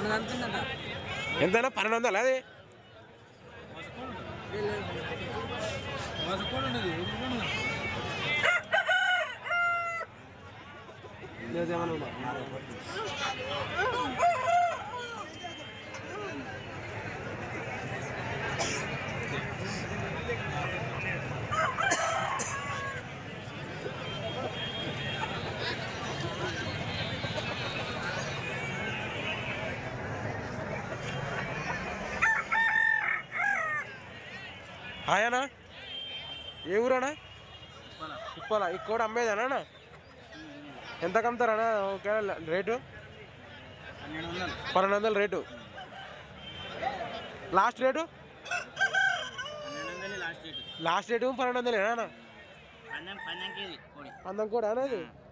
మనకు అంతుందట ఎంతైనా పన్నెండు వందలు అది వసకోడు ఉన్నది లేదేమన్నా ఉందా? హాయనా ఏ ఊరనా ఉప్పల ఇక్కడ అమ్మేదేనా ఎంత కమ్ముతారన్నా ఓకే రేటు పన్నెండు వందలు పన్నెండు వందలు రేటు లాస్ట్ రేటు పన్నెండు వందలు లాస్ట్ రేటు లాస్ట్ రేటు పన్నెండు వందలేనా పన్నెం పన్నెంకి ఇది కోడి అందం కూడా అనేది